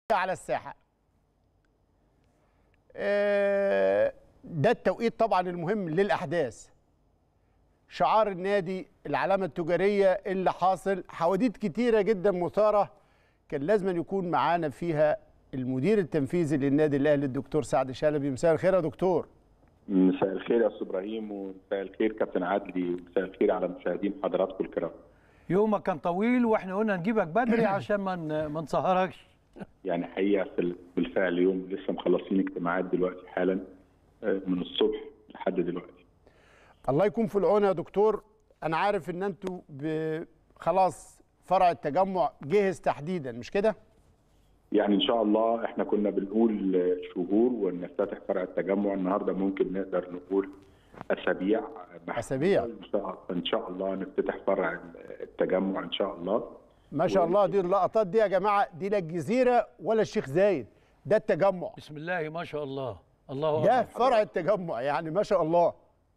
على الساحه آه، ده التوقيت طبعا المهم للاحداث شعار النادي العلامه التجاريه اللي حاصل حواديت كتيره جدا مثاره كان لازم أن يكون معانا فيها المدير التنفيذي للنادي الاهلي الدكتور سعد شلبي مساء الخير يا دكتور مساء الخير يا استاذ ابراهيم ومساء الخير كابتن عدلي ومساء الخير على مشاهدين حضراتكم الكرام يومك كان طويل واحنا قلنا نجيبك بدري عشان ما ن- ما نسهركش يعني حقيقه في بالفعل يوم لسه مخلصين اجتماعات دلوقتي حالا آه، من الصبح لحد دلوقتي الله يكون في العون يا دكتور انا عارف ان انتوا ب- خلاص فرع التجمع جهز تحديدا مش كده يعني ان شاء الله احنا كنا بنقول آه، شهور ونفتتح فرع التجمع النهارده ممكن نقدر نقول اسابيع محدودة. أسابيع. ان شاء ان شاء الله نفتتح فرع التجمع ان شاء الله ما شاء الله دي اللقطات دي يا جماعه دي لا الجزيره ولا الشيخ زايد ده التجمع بسم الله ما شاء الله الله ده أكبر. فرع التجمع يعني ما شاء الله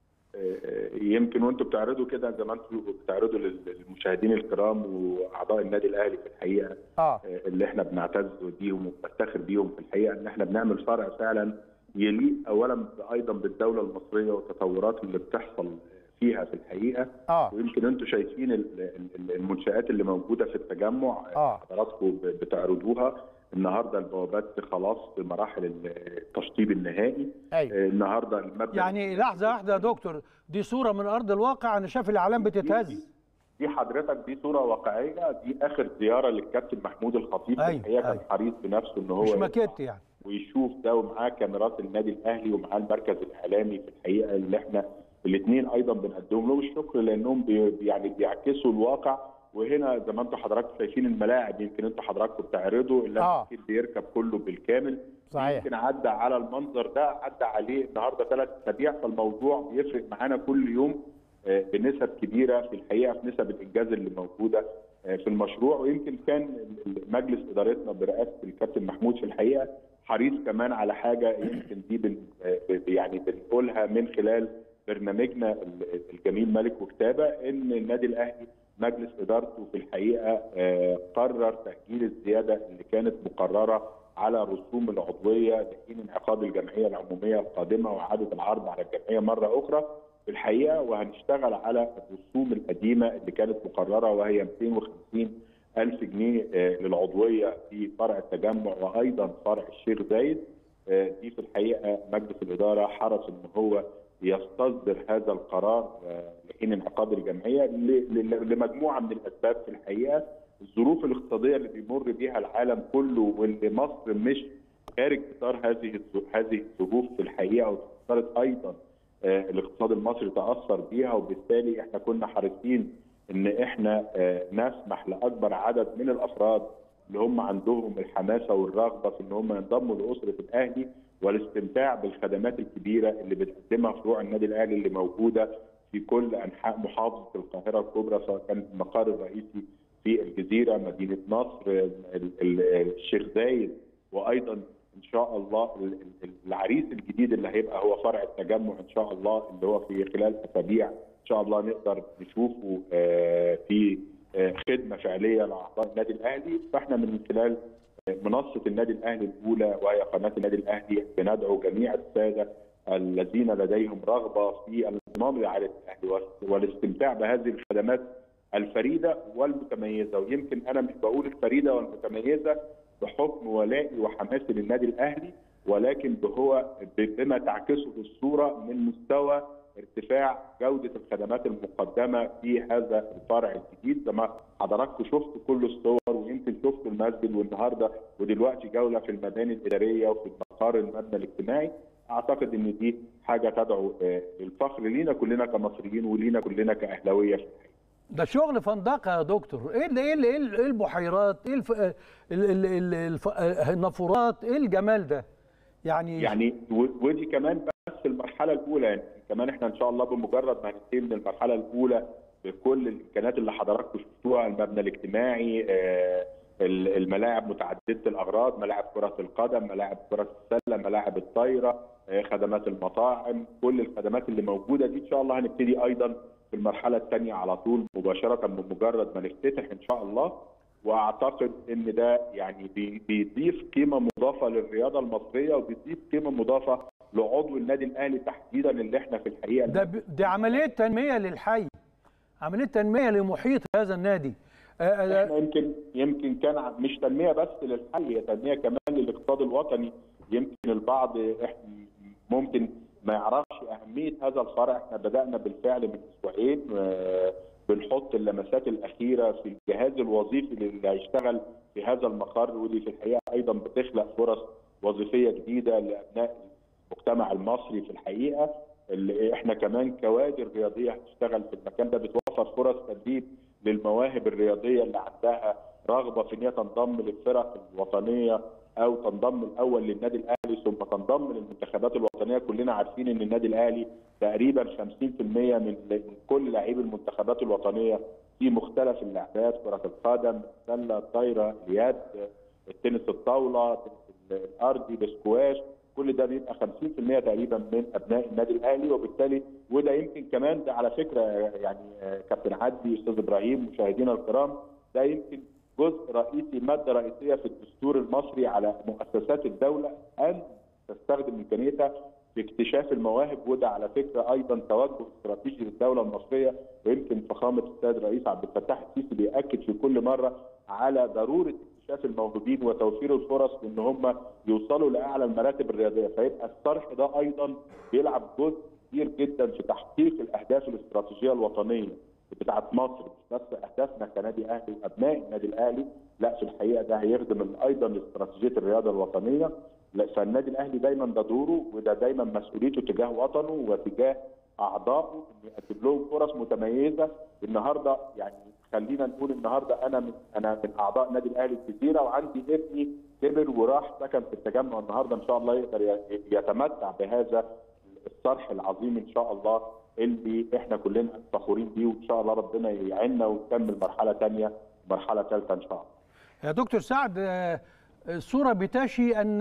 يمكن وانتم بتعرضوا كده زي ما انتم بتعرضوا للمشاهدين الكرام واعضاء النادي الاهلي في الحقيقه اه اللي احنا بنعتز بيهم وبنفتخر بيهم في الحقيقه ان احنا بنعمل فرع فعلا يليق اولا ايضا بالدوله المصريه والتطورات اللي بتحصل فيها في الحقيقه اه ويمكن انتم شايفين ال- ال- المنشات اللي موجوده في التجمع آه. حضراتكم ب- بتعرضوها النهارده البوابات خلاص في مراحل التشطيب النهائي ايوه النهارده المبنى يعني لحظه واحده يا دكتور دي صوره من ارض الواقع انا شايف الاعلام بتتهز دي حضرتك دي صوره واقعيه دي اخر زياره للكابتن محمود الخطيب أيوة، الحقيقه كان أيوة. حريص بنفسه ان هو مش يطلع ماكيت يعني ويشوف ده ومعاه كاميرات النادي الاهلي ومعاه المركز الاعلامي في الحقيقه اللي احنا الاثنين ايضا بنقدم له الشكر لانهم بي يعني بيعكسوا الواقع وهنا زي ما انتم حضراتكم شايفين الملاعب يمكن انتم حضراتكم بتعرضوا اللي آه. اكيد بيركب كله بالكامل صحيح. يمكن عدى على المنظر ده عدى عليه النهارده ثلاث اسابيع فالموضوع بيفرق معانا كل يوم آه، بنسب كبيره في الحقيقه في نسب الانجاز اللي موجوده آه، في المشروع ويمكن كان ال- ال- مجلس ادارتنا برئاسه الكابتن محمود في الحقيقه حريص كمان على حاجه يمكن دي بن آه، ب- يعني بنقولها من خلال برنامجنا ال- الجميل ملك وكتابه ان النادي الاهلي مجلس ادارته في الحقيقه آه، قرر تاجيل الزياده اللي كانت مقرره على رسوم العضويه لحين انعقاد الجمعيه العموميه القادمه واعاده العرض على الجمعيه مره اخرى في الحقيقه وهنشتغل على الرسوم القديمه اللي كانت مقرره وهي 250 ألف جنيه آه، للعضوية في فرع التجمع وأيضا فرع الشيخ زايد آه، دي في الحقيقة مجلس الإدارة حرص إن هو يستصدر هذا القرار آه، لحين انعقاد الجمعية ل- ل- لمجموعة من الأسباب في الحقيقة الظروف الاقتصادية اللي بيمر بيها العالم كله واللي مصر مش خارج إطار هذه الظ- هذه الظروف في الحقيقة وتأثرت أيضا آه، الاقتصاد المصري تاثر بيها وبالتالي احنا كنا حريصين ان احنا آه، نسمح لاكبر عدد من الافراد اللي هم عندهم الحماسه والرغبه في ان هم ينضموا لاسره الاهلي والاستمتاع بالخدمات الكبيره اللي بتقدمها فروع النادي الاهلي اللي موجوده في كل انحاء محافظه القاهره الكبرى سواء كان المقر الرئيسي في الجزيره مدينه نصر ال- ال- الشيخ زايد وايضا ان شاء الله ال- ال- العريس الجديد اللي هيبقى هو فرع التجمع ان شاء الله اللي هو في خلال اسابيع ان شاء الله نقدر نشوفه آه، في آه، خدمه فعليه لاعضاء النادي الاهلي فاحنا من خلال آه، منصه النادي الاهلي الاولى وهي قناه النادي الاهلي بندعو جميع الساده الذين لديهم رغبه في الانضمام لعائله الاهلي واس- والاستمتاع بهذه الخدمات الفريده والمتميزه ويمكن انا مش بقول الفريده والمتميزه بحكم ولائي وحماسي للنادي الاهلي ولكن هو بما تعكسه الصوره من مستوى ارتفاع جوده الخدمات المقدمه في هذا الفرع الجديد زي ما حضراتكم شفتوا كل الصور ويمكن شفتوا المسجد والنهارده ودلوقتي جوله في المباني الاداريه وفي مقر المبنى الاجتماعي اعتقد ان دي حاجه تدعو آه، للفخر لينا كلنا كمصريين ولينا كلنا كاهلاويه في الحقيقه ده شغل فندقه يا دكتور ايه اللي ايه اللي ايه اللي- إيه البحيرات ايه الف... ال... ال... ال... الف... النافورات ايه الجمال ده يعني يعني و- ودي كمان بس المرحله الاولى يعني كمان احنا ان شاء الله بمجرد ما هننتهي من المرحله الاولى بكل الامكانيات اللي حضراتكم شفتوها المبنى الاجتماعي آه، ال- الملاعب متعدده الاغراض ملاعب كره القدم ملاعب كره السله ملاعب الطايره آه، خدمات المطاعم كل الخدمات اللي موجوده دي ان شاء الله هنبتدي ايضا في المرحله الثانيه على طول مباشره بمجرد ما نفتتح ان شاء الله واعتقد ان ده يعني بي- بيضيف قيمه مضافه للرياضه المصريه وبيضيف قيمه مضافه لعضو النادي الاهلي تحديدا اللي احنا في الحقيقه ده ب- دي عمليه تنميه للحي عمليه تنميه لمحيط هذا النادي آه، آه، احنا يمكن يمكن كان ع- مش تنميه بس للحي هي تنميه كمان للاقتصاد الوطني يمكن البعض إحنا ممكن ما يعرفش اهميه هذا الفرع احنا بدانا بالفعل من اسبوعين آه، بنحط اللمسات الاخيره في الجهاز الوظيفي اللي هيشتغل في هذا المقر ودي في الحقيقه ايضا بتخلق فرص وظيفيه جديده لابناء المجتمع المصري في الحقيقه اللي احنا كمان كوادر رياضيه هتشتغل في المكان ده بتوفر فرص تدريب للمواهب الرياضيه اللي عندها رغبه في ان هي تنضم للفرق الوطنيه او تنضم الاول للنادي الاهلي ثم تنضم للمنتخبات الوطنيه كلنا عارفين ان النادي الاهلي تقريبا 50% من من كل لاعبي المنتخبات الوطنيه في مختلف اللعبات كره القدم السله الطايره اليد التنس الطاوله التنس الارضي الاسكواش كل ده بيبقى 50% تقريبا من ابناء النادي الاهلي وبالتالي وده يمكن كمان ده على فكره يعني آه، كابتن عدلي استاذ ابراهيم مشاهدينا الكرام ده يمكن جزء رئيسي ماده رئيسيه في الدستور المصري على مؤسسات الدوله ان تستخدم امكانيتها في اكتشاف المواهب وده على فكره ايضا توجه استراتيجي للدوله المصريه ويمكن فخامه السيد الرئيس عبد الفتاح السيسي بياكد في كل مره على ضروره اكتشاف الموهوبين وتوفير الفرص وان هم يوصلوا لاعلى المراتب الرياضيه فيبقى الطرح ده ايضا بيلعب جزء كبير جدا في تحقيق الاهداف الاستراتيجيه الوطنيه بتاعت مصر مش بس اهدافنا كنادي اهلي وابناء النادي الاهلي لا في الحقيقه ده هيخدم ايضا استراتيجيه الرياضه الوطنيه لا فالنادي الاهلي دايما ده دوره وده دايما مسؤوليته تجاه وطنه وتجاه اعضائه انه يقدم لهم فرص متميزه النهارده يعني خلينا نقول النهارده انا من انا من اعضاء النادي الاهلي الجزيره وعندي ابني كبر وراح سكن في التجمع النهارده ان شاء الله يقدر ي- يتمتع بهذا الصرح العظيم ان شاء الله اللي احنا كلنا فخورين بيه وان شاء الله ربنا يعيننا ونكمل مرحله ثانيه مرحله ثالثه ان شاء الله. يا دكتور سعد آه، الصورة بتشي أن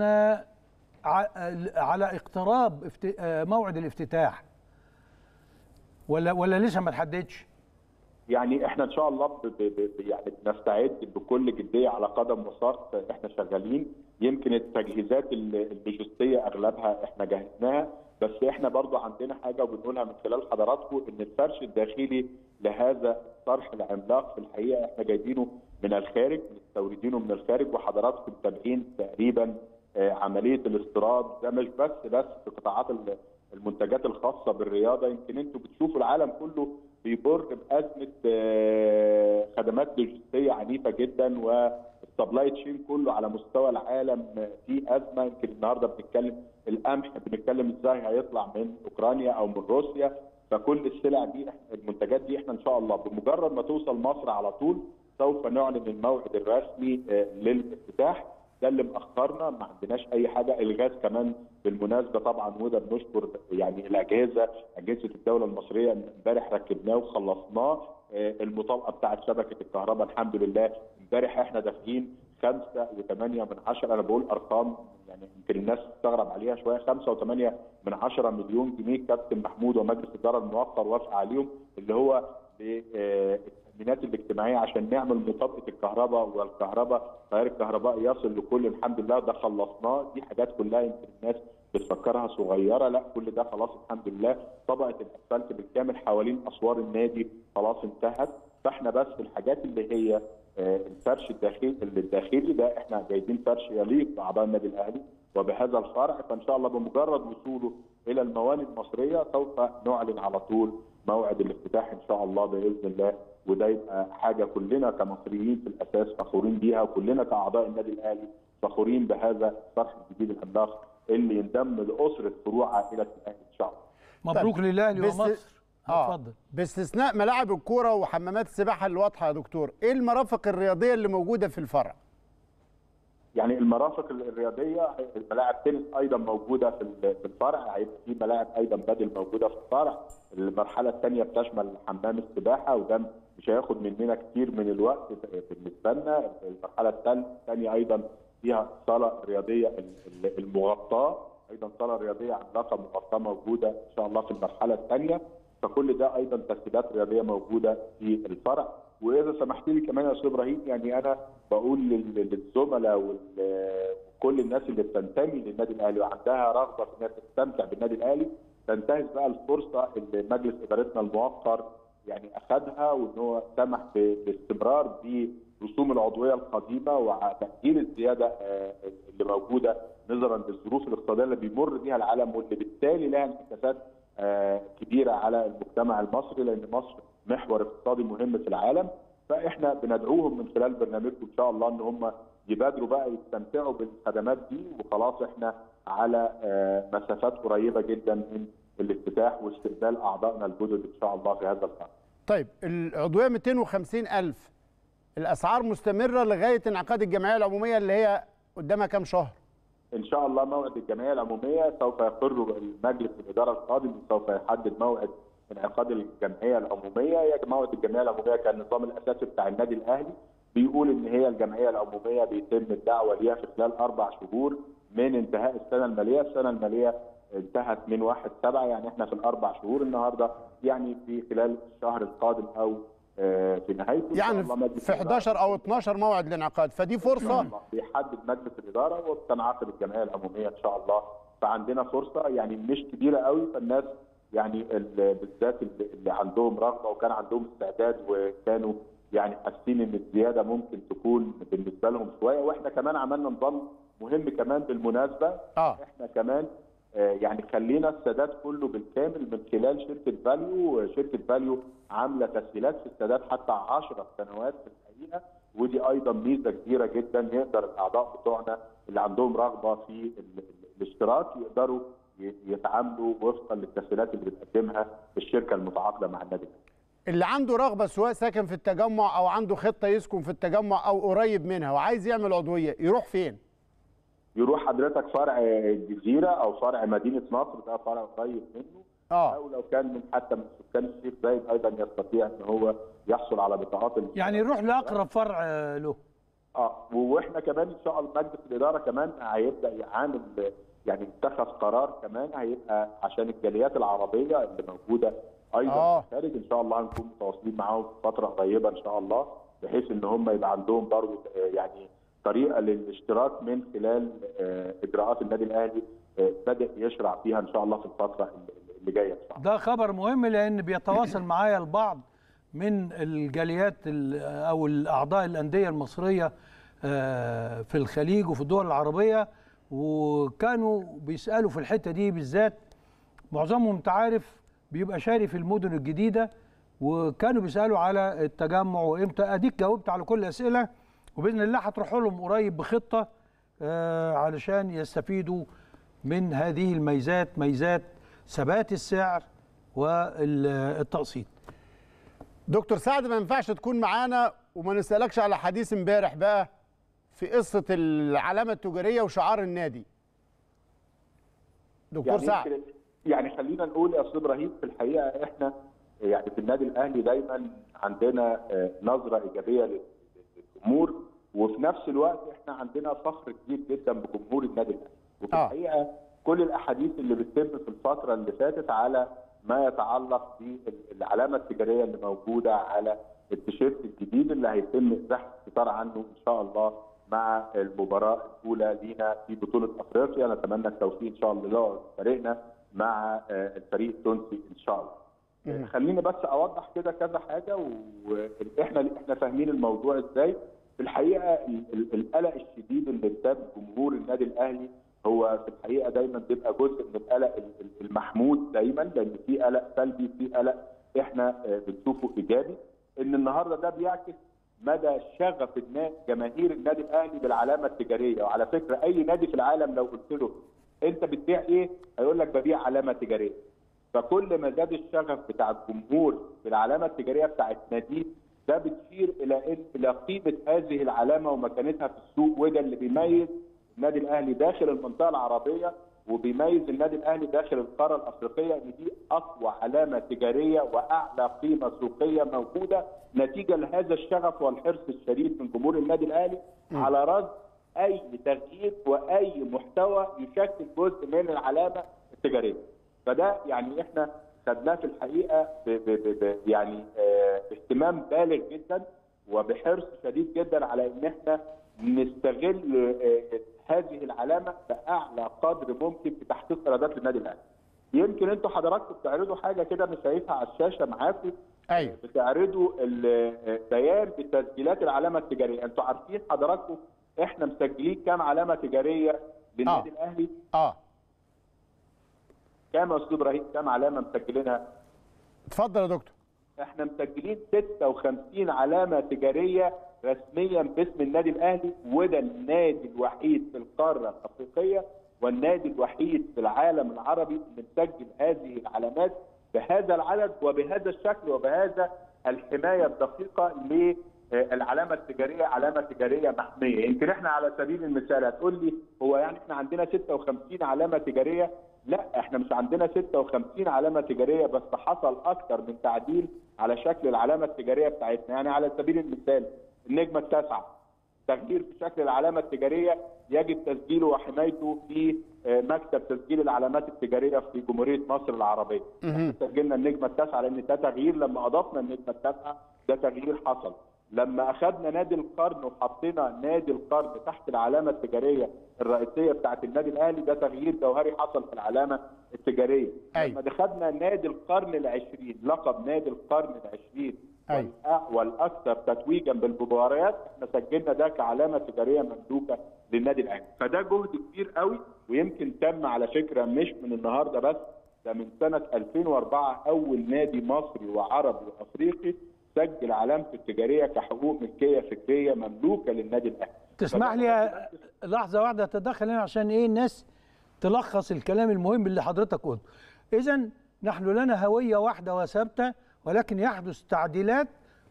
ع- على اقتراب افت- آه، موعد الافتتاح ولا ولا لسه ما تحددش يعني احنا ان شاء الله ب ب ب يعني بنستعد بكل جديه على قدم وساق احنا شغالين يمكن التجهيزات ال- اللوجستيه اغلبها احنا جهزناها بس احنا برضو عندنا حاجه وبنقولها من خلال حضراتكم ان الفرش الداخلي لهذا الطرح العملاق في الحقيقه احنا جايبينه من الخارج مستوردينه من الخارج وحضراتكم متابعين تقريبا آه، عمليه الاستيراد ده مش بس بس في قطاعات ال- المنتجات الخاصه بالرياضه يمكن انتوا بتشوفوا العالم كله بيمر بازمه آه، خدمات لوجستيه عنيفه جدا والسبلاي تشين كله على مستوى العالم في ازمه يمكن النهارده بنتكلم القمح بنتكلم ازاي هيطلع من اوكرانيا او من روسيا فكل السلع دي إحنا- المنتجات دي احنا ان شاء الله بمجرد ما توصل مصر على طول سوف نعلن الموعد الرسمي آه، للافتتاح ده اللي مأخرنا ما عندناش اي حاجه الغاز كمان بالمناسبه طبعا وده بنشكر يعني الاجهزه اجهزه الدوله المصريه امبارح ركبناه وخلصناه آه، المطالقه بتاعت شبكه الكهرباء الحمد لله امبارح احنا دافعين خمسة وثمانية من عشرة أنا بقول أرقام يعني يمكن الناس تستغرب عليها شوية خمسة وثمانية من عشرة مليون جنيه كابتن محمود ومجلس الإدارة الموقر وافق عليهم اللي هو للتأمينات الاجتماعية عشان نعمل مطابقة الكهرباء والكهرباء تيار الكهرباء يصل لكل الحمد لله ده خلصناه دي حاجات كلها يمكن الناس بتفكرها صغيره لا كل ده خلاص الحمد لله طبقه الاسفلت بالكامل حوالين اسوار النادي خلاص انتهت فاحنا بس الحاجات اللي هي آه، الفرش الداخلي اللي الداخلي ده احنا جايبين فرش يليق باعضاء النادي الاهلي وبهذا الفرع فان شاء الله بمجرد وصوله الى الموانئ المصريه سوف نعلن على طول موعد الافتتاح ان شاء الله باذن الله وده يبقى حاجه كلنا كمصريين في الاساس فخورين بيها وكلنا كاعضاء النادي الاهلي فخورين بهذا الطرح الجديد العملاق اللي ينضم لاسره فروع عائله الاهلي ان شاء الله. مبروك طيب، للاهلي بس- ومصر اه اتفضل باستثناء ملاعب الكوره وحمامات السباحه الواضحه يا دكتور ايه المرافق الرياضيه اللي موجوده في الفرع يعني المرافق الرياضيه ملاعب تنس ايضا موجوده في ال- في الفرع هيبقى في ملاعب ايضا بدل موجوده في الفرع المرحله الثانيه بتشمل حمام السباحه وده مش هياخد مننا كتير من الوقت بالنسبه لنا المرحله الثانيه ايضا فيها صاله رياضيه ال- ال- المغطاه ايضا صاله رياضيه عملاقه مغطاه موجوده ان شاء الله في المرحله الثانيه فكل ده ايضا تسهيلات رياضيه موجوده في الفرع واذا سمحت لي كمان يا استاذ ابراهيم يعني انا بقول لل- للزملاء وال- وكل الناس اللي بتنتمي للنادي الاهلي وعندها رغبه في انها تستمتع بالنادي الاهلي تنتهز بقى الفرصه اللي مجلس ادارتنا الموقر يعني اخذها وان هو سمح ب- باستمرار برسوم العضويه القديمه وتاجيل الزياده آه، اللي موجوده نظرا للظروف الاقتصاديه اللي بيمر بها العالم واللي بالتالي لها انعكاسات آه، كبيره على المجتمع المصري لان مصر محور اقتصادي مهم في العالم فاحنا بندعوهم من خلال برنامجكم ان شاء الله ان هم يبادروا بقى يستمتعوا بالخدمات دي وخلاص احنا على آه، مسافات قريبه جدا من الافتتاح واستقبال اعضائنا الجدد ان شاء الله في هذا الفرع. طيب العضويه 250 الف الاسعار مستمره لغايه انعقاد الجمعيه العموميه اللي هي قدامها كام شهر ان شاء الله موعد الجمعيه العموميه سوف يقر المجلس الاداره القادم سوف يحدد موعد انعقاد الجمعيه العموميه هي موعد الجمعيه العموميه كان النظام الاساسي بتاع النادي الاهلي بيقول ان هي الجمعيه العموميه بيتم الدعوه ليها في خلال اربع شهور من انتهاء السنه الماليه، السنه الماليه انتهت من 1 7 يعني احنا في الاربع شهور النهارده يعني في خلال الشهر القادم او آه، في نهايته إن شاء يعني الله مجلس في 11 او 12 موعد للانعقاد فدي فرصه بيحدد مجلس الاداره وبتنعقد الجمعيه العموميه ان شاء الله فعندنا فرصه يعني مش كبيره قوي فالناس يعني ال- بالذات اللي اللي عندهم رغبه وكان عندهم استعداد وكانوا يعني حاسين ان الزياده ممكن تكون بالنسبه لهم شويه واحنا كمان عملنا نظام مهم كمان بالمناسبه اه احنا كمان آه، يعني خلينا السداد كله بالكامل من خلال شركه فاليو شركه فاليو عامله تسهيلات في السداد حتى 10 سنوات في الحقيقه ودي ايضا ميزه كبيره جدا يقدر الاعضاء بتوعنا اللي عندهم رغبه في ال- ال- الاشتراك يقدروا ي- يتعاملوا وفقا للتسهيلات اللي بتقدمها الشركه المتعاقده مع النادي الأهلي. اللي عنده رغبه سواء ساكن في التجمع او عنده خطه يسكن في التجمع او قريب منها وعايز يعمل عضويه يروح فين يروح حضرتك فرع الجزيره او فرع مدينه نصر ده فرع قريب منه اه او لو كان من حتى من سكان الشيخ زايد ايضا يستطيع ان هو يحصل على بطاقات ال- يعني يروح لاقرب فرع آه، له اه واحنا كمان ان شاء الله مجلس الاداره كمان هيبدا يعامل يعني اتخذ قرار كمان هيبقى عشان الجاليات العربيه اللي موجوده ايضا آه. في الخارج ان شاء الله هنكون متواصلين معاهم في فتره قريبه ان شاء الله بحيث ان هم يبقى عندهم برضه آه، يعني طريقه للاشتراك من خلال آه، اجراءات النادي الاهلي آه، بدا يشرع فيها ان شاء الله في الفتره اللي جايه ان شاء الله ده خبر مهم لان بيتواصل معايا البعض من الجاليات ال- او الاعضاء الانديه المصريه آه، في الخليج وفي الدول العربيه وكانوا بيسالوا في الحته دي بالذات معظمهم انت عارف بيبقى شاري في المدن الجديده وكانوا بيسالوا على التجمع وامتى اديك جاوبت على كل الاسئله وباذن الله هتروح لهم قريب بخطه آه، علشان يستفيدوا من هذه الميزات ميزات ثبات السعر والتقسيط دكتور سعد ما ينفعش تكون معانا وما نسالكش على حديث امبارح بقى في قصه العلامه التجاريه وشعار النادي دكتور يعني سعد يمكن- يعني خلينا نقول يا استاذ ابراهيم في الحقيقه احنا يعني في النادي الاهلي دايما عندنا آه، نظره ايجابيه لل- للامور وفي نفس الوقت احنا عندنا فخر كبير جدا بجمهور النادي الاهلي وفي آه. الحقيقه كل الاحاديث اللي بتتم في الفتره اللي فاتت على ما يتعلق بالعلامه التجاريه اللي موجوده على التيشيرت الجديد اللي هيتم ازاحه الستار عنه ان شاء الله مع المباراه الاولى لينا في بطوله افريقيا نتمنى التوفيق ان شاء الله لفريقنا مع آه، الفريق التونسي ان شاء الله. مم. خليني بس اوضح كده كذا حاجه واحنا احنا فاهمين الموضوع ازاي في الحقيقه ال- ال- القلق الشديد اللي قدام جمهور النادي الاهلي هو في الحقيقه دايما بيبقى جزء من القلق ال- ال- المحمود دايما لان في قلق سلبي في قلق احنا آه، بنشوفه ايجابي ان النهارده ده بيعكس مدى شغف النا- جماهير النادي الاهلي بالعلامه التجاريه وعلى فكره اي نادي في العالم لو قلت له انت بتبيع ايه هيقول لك ببيع علامه تجاريه فكل ما زاد الشغف بتاع الجمهور بالعلامه التجاريه بتاعت ناديه ده بتشير الى ان الى قيمه هذه العلامه ومكانتها في السوق وده اللي بيميز النادي الاهلي داخل المنطقه العربيه وبيميز النادي الاهلي داخل القاره الافريقيه ان دي اقوى علامه تجاريه واعلى قيمه سوقيه موجوده نتيجه لهذا الشغف والحرص الشديد من جمهور النادي الاهلي على رصد اي تغيير واي محتوى يشكل جزء من العلامه التجاريه. فده يعني احنا خدناه في الحقيقه ب ب ب ب يعني آه، باهتمام بالغ جدا وبحرص شديد جدا على ان احنا نستغل آه، هذه العلامه باعلى قدر ممكن في تحقيق ايرادات النادي الاهلي. يمكن انتوا حضراتكم بتعرضوا حاجه كده مش شايفها على الشاشه معاكم ايوه بتعرضوا ال- بيان بتسجيلات العلامه التجاريه، انتوا عارفين حضراتكم احنا مسجلين كام علامه تجاريه للنادي آه. الاهلي؟ اه كام يا استاذ ابراهيم؟ كام علامه مسجلينها؟ اتفضل يا دكتور احنا مسجلين 56 علامه تجاريه رسميا باسم النادي الاهلي وده النادي الوحيد في القاره الافريقيه والنادي الوحيد في العالم العربي اللي مسجل هذه العلامات بهذا العدد وبهذا الشكل وبهذا الحمايه الدقيقه للعلامه التجاريه علامه تجاريه محميه يمكن احنا على سبيل المثال هتقول لي هو يعني احنا عندنا 56 علامه تجاريه لا احنا مش عندنا 56 علامه تجاريه بس حصل اكثر من تعديل على شكل العلامه التجاريه بتاعتنا يعني على سبيل المثال النجمه التاسعه تغيير في شكل العلامه التجاريه يجب تسجيله وحمايته في آه، مكتب تسجيل العلامات التجاريه في جمهوريه مصر العربيه. احنا سجلنا النجمه التاسعه لان ده تغيير لما اضفنا النجمه التاسعه ده تغيير حصل. لما اخذنا نادي القرن وحطينا نادي القرن تحت العلامه التجاريه الرئيسيه بتاعت النادي الاهلي ده تغيير جوهري حصل في العلامه التجاريه. أيوة. لما دخلنا نادي القرن العشرين لقب نادي القرن العشرين أيوة. والأ- والاكثر تتويجا بالمباريات احنا سجلنا ده كعلامه تجاريه مملوكه للنادي الاهلي فده جهد كبير قوي ويمكن تم على فكره مش من النهارده بس ده من سنه 2004 اول نادي مصري وعربي وافريقي سجل علامته التجاريه كحقوق ملكيه فكريه مملوكه للنادي الاهلي تسمح لي لحظه واحده اتدخل هنا عشان ايه الناس تلخص الكلام المهم اللي حضرتك قلته اذا نحن لنا هويه واحده وثابته ولكن يحدث تعديلات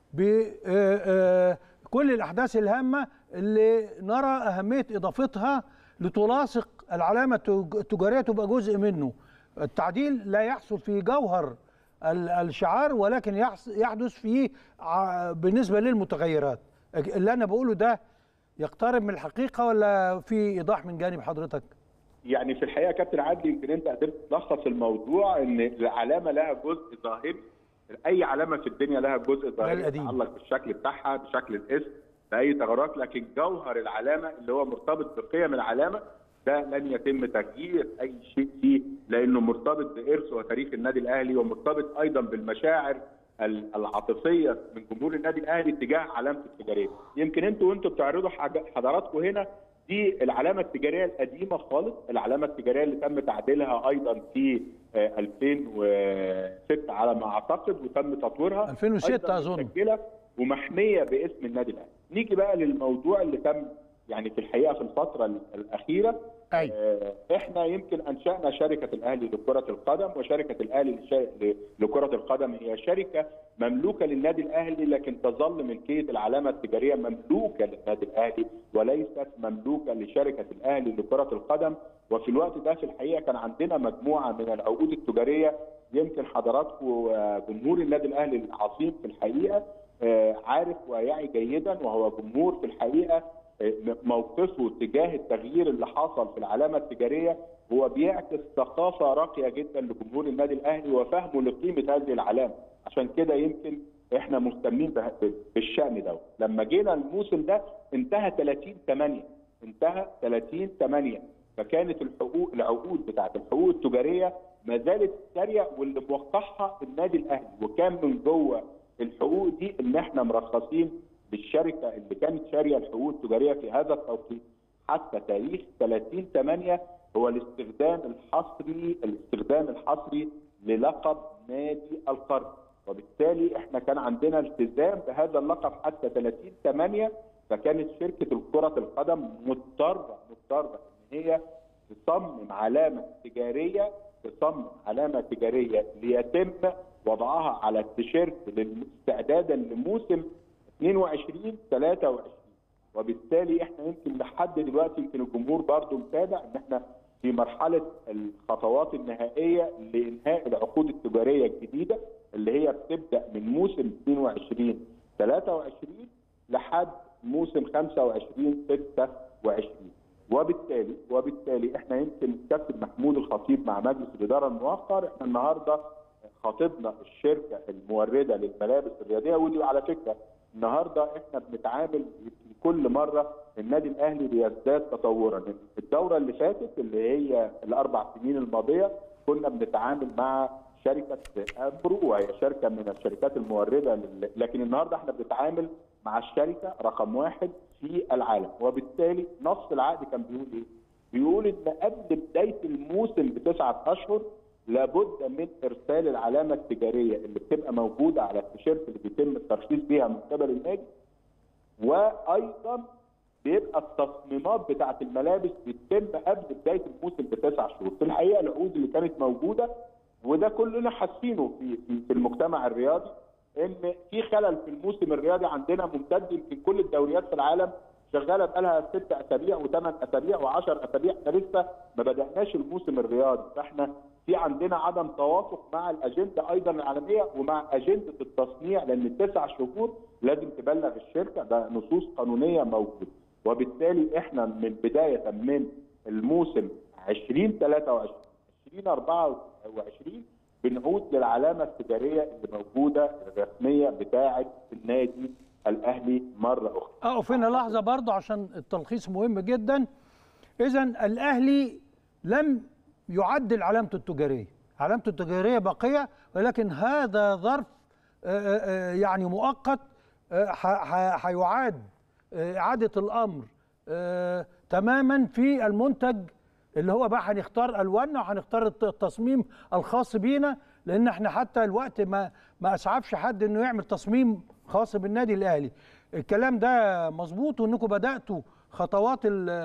بكل الاحداث الهامه اللي نرى اهميه اضافتها لتلاصق العلامه التج- التجاريه تبقى جزء منه التعديل لا يحصل في جوهر ال- الشعار ولكن يحص- يحدث في ع- بالنسبه للمتغيرات اللي انا بقوله ده يقترب من الحقيقه ولا في ايضاح من جانب حضرتك يعني في الحقيقه يا كابتن عادل يمكن انت قدرت تلخص الموضوع ان العلامه لها جزء ظاهري اي علامه في الدنيا لها جزء ظاهري القديم. يتعلق بالشكل بتاعها بشكل الاسم باي تغيرات لكن جوهر العلامه اللي هو مرتبط بقيم العلامه ده لن يتم تغيير اي شيء فيه لانه مرتبط بارث وتاريخ النادي الاهلي ومرتبط ايضا بالمشاعر ال- العاطفيه من جمهور النادي الاهلي تجاه علامته التجاريه يمكن انتوا وانتوا بتعرضوا حاجة- حضراتكم هنا دي العلامه التجاريه القديمه خالص العلامه التجاريه اللي تم تعديلها ايضا في آه، 2006 على ما اعتقد وتم تطويرها 2006 أيضاً أظن. مسجله ومحميه باسم النادي الاهلي نيجي بقى للموضوع اللي تم يعني في الحقيقه في الفتره ال- الاخيره أيوة. آه، احنا يمكن انشانا شركه الاهلي لكره القدم وشركه الاهلي للش- ل- لكره القدم هي شركه مملوكه للنادي الاهلي لكن تظل ملكيه العلامه التجاريه مملوكه للنادي الاهلي وليست مملوكه لشركه الاهلي لكره القدم وفي الوقت ده في الحقيقه كان عندنا مجموعه من العقود التجاريه يمكن حضراتكم وجمهور النادي الاهلي العظيم في الحقيقه آه، عارف ويعي جيدا وهو جمهور في الحقيقه آه، موقفه تجاه التغيير اللي حصل في العلامه التجاريه هو بيعكس ثقافه راقيه جدا لجمهور النادي الاهلي وفهمه لقيمه هذه العلامه عشان كده يمكن احنا مهتمين به- بالشان ده لما جينا الموسم ده انتهى 30 8 انتهى 30 8 فكانت الحقوق العقود بتاعت الحقوق التجاريه ما زالت ساريه واللي موقعها النادي الاهلي وكان من جوه الحقوق دي ان احنا مرخصين للشركه اللي كانت شاريه الحقوق التجاريه في هذا التوقيت حتى تاريخ 30 8 هو الاستخدام الحصري الاستخدام الحصري للقب نادي القرن وبالتالي احنا كان عندنا التزام بهذا اللقب حتى 30 8 فكانت شركه كره القدم مضطره مضطره ان هي تصمم علامه تجاريه تصمم علامه تجاريه ليتم وضعها على التيشيرت استعدادا لموسم 22 23 وبالتالي احنا يمكن لحد دلوقتي يمكن الجمهور برضو متابع ان احنا في مرحله الخطوات النهائيه لانهاء العقود التجاريه الجديده اللي هي بتبدا من موسم 22 23 لحد موسم 25 26 وبالتالي وبالتالي احنا يمكن كابتن محمود الخطيب مع مجلس الاداره المؤخر احنا النهارده خاطبنا الشركه المورده للملابس الرياضيه ودي على فكره النهارده احنا بنتعامل في كل مره النادي الاهلي بيزداد تطورا الدوره اللي فاتت اللي هي الاربع سنين الماضيه كنا بنتعامل مع شركه امبرو وهي شركه من الشركات المورده لل... لكن النهارده احنا بنتعامل مع الشركه رقم واحد في العالم وبالتالي نص العقد كان بيقول ايه؟ بيقول ان قبل بدايه الموسم بتسعه اشهر لابد من ارسال العلامه التجاريه اللي بتبقى موجوده على التيشيرت اللي بيتم الترخيص بيها من قبل النادي وايضا بيبقى التصميمات بتاعه الملابس بتتم قبل بدايه الموسم بتسع شهور، في الحقيقه العقود اللي كانت موجوده وده كلنا حاسينه في في في المجتمع الرياضي ان في خلل في الموسم الرياضي عندنا ممتد يمكن كل الدوريات في العالم شغاله بقالها ست اسابيع وثمان اسابيع و10 اسابيع احنا لسه ما بداناش الموسم الرياضي فاحنا في عندنا عدم توافق مع الاجنده ايضا العالميه ومع اجنده التصنيع لان التسع شهور لازم تبلغ الشركه ده نصوص قانونيه موجوده وبالتالي احنا من بدايه من الموسم 2023 2024 بنعود للعلامه التجاريه اللي موجوده الرسميه بتاعه النادي الاهلي مره اخرى. اقف هنا لحظه برضه عشان التلخيص مهم جدا. اذا الاهلي لم يعدل علامته التجاريه، علامته التجاريه باقيه ولكن هذا ظرف يعني مؤقت هيعاد اعاده الامر تماما في المنتج اللي هو بقى هنختار الواننا وهنختار التصميم الخاص بينا لان احنا حتى الوقت ما ما اسعفش حد انه يعمل تصميم خاص بالنادي الاهلي الكلام ده مظبوط وانكم بداتوا خطوات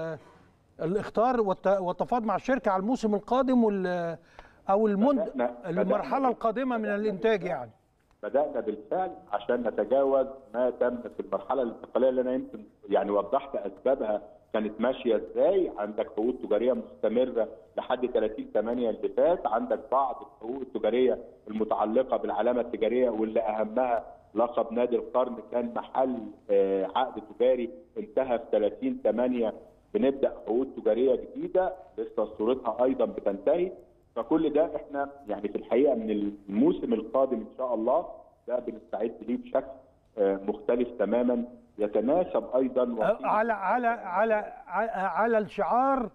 الاختار والتفاوض مع الشركه على الموسم القادم وال او المند المرحله القادمه من الانتاج يعني بدانا بالفعل عشان نتجاوز ما تم في المرحله الانتقاليه اللي انا يمكن يعني وضحت اسبابها كانت ماشيه ازاي عندك حقوق تجاريه مستمره لحد 30 8 اللي فات عندك بعض الحقوق التجاريه المتعلقه بالعلامه التجاريه واللي اهمها لقب نادي القرن كان محل عقد تجاري انتهى في 30 8 بنبدا حقوق تجاريه جديده لسه صورتها ايضا بتنتهي فكل ده احنا يعني في الحقيقه من الموسم القادم ان شاء الله ده بنستعد ليه بشكل مختلف تماما يتناسب ايضا على على على على الشعار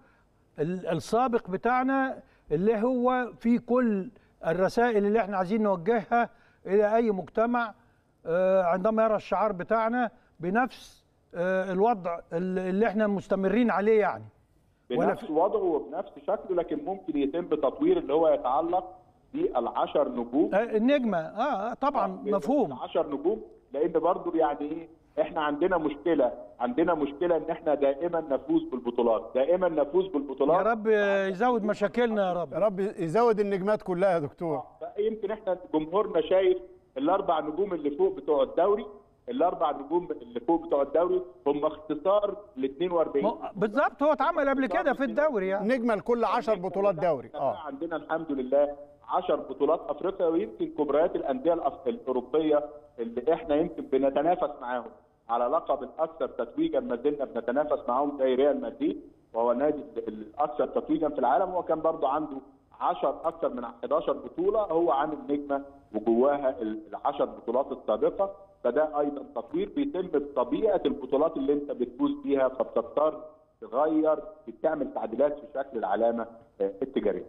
السابق بتاعنا اللي هو في كل الرسائل اللي احنا عايزين نوجهها الى اي مجتمع عندما يرى الشعار بتاعنا بنفس الوضع اللي احنا مستمرين عليه يعني بنفس وضعه وبنفس شكله لكن ممكن يتم تطوير اللي هو يتعلق بالعشر نجوم النجمه اه طبعا مفهوم العشر نجوم لان برضو يعني ايه احنا عندنا مشكله عندنا مشكله ان احنا دائما نفوز بالبطولات دائما نفوز بالبطولات يا رب يزود مشاكلنا يا رب يا رب يزود النجمات كلها يا دكتور يمكن احنا جمهورنا شايف الاربع نجوم اللي فوق بتوع الدوري الاربع نجوم اللي فوق بتوع الدوري هم اختصار ل 42 بالظبط هو اتعمل قبل كده في الدوري يعني نجمه لكل 10 بطولات دوري اه عندنا الحمد لله 10 بطولات افريقيا ويمكن كبريات الانديه الاوروبيه اللي احنا يمكن بنتنافس معاهم على لقب الاكثر تتويجا ما زلنا بنتنافس معاهم زي ريال مدريد وهو النادي الاكثر تتويجا في العالم هو كان برضه عنده 10 اكثر من 11 بطوله هو عامل نجمه وجواها ال10 بطولات السابقه فده ايضا تطوير بيتم بطبيعه البطولات اللي انت بتفوز بيها فبتضطر تغير بتعمل تعديلات في شكل العلامه التجاريه.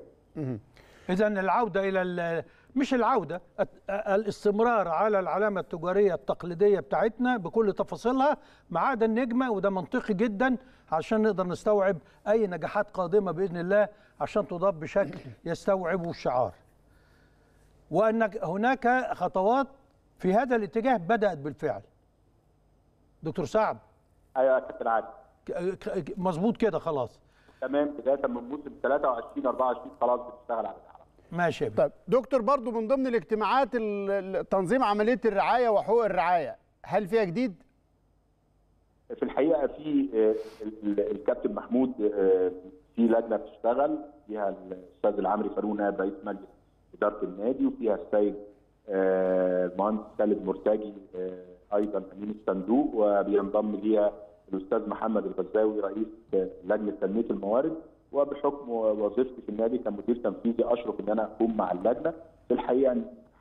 اذا العوده الى مش العوده الاستمرار على العلامه التجاريه التقليديه بتاعتنا بكل تفاصيلها ما عدا النجمه وده منطقي جدا عشان نقدر نستوعب اي نجاحات قادمه باذن الله عشان تضاف بشكل يستوعبه الشعار. وان هناك خطوات في هذا الاتجاه بدات بالفعل. دكتور سعد ايوه يا كابتن علي مظبوط كده خلاص تمام بدايه من موسم 23 24 خلاص بتشتغل على العالم ماشي طيب دكتور برضو من ضمن الاجتماعات تنظيم عمليه الرعايه وحقوق الرعايه هل فيها جديد؟ في الحقيقه في الكابتن محمود في لجنه بتشتغل فيها الاستاذ العمري فاروق نائب رئيس مجلس اداره النادي وفيها السيد المهندس خالد مرتجي ايضا امين الصندوق وبينضم ليها الاستاذ محمد الغزاوي رئيس لجنه تنميه الموارد وبحكم وظيفتي في النادي كمدير تنفيذي اشرف ان انا اكون مع اللجنه في الحقيقه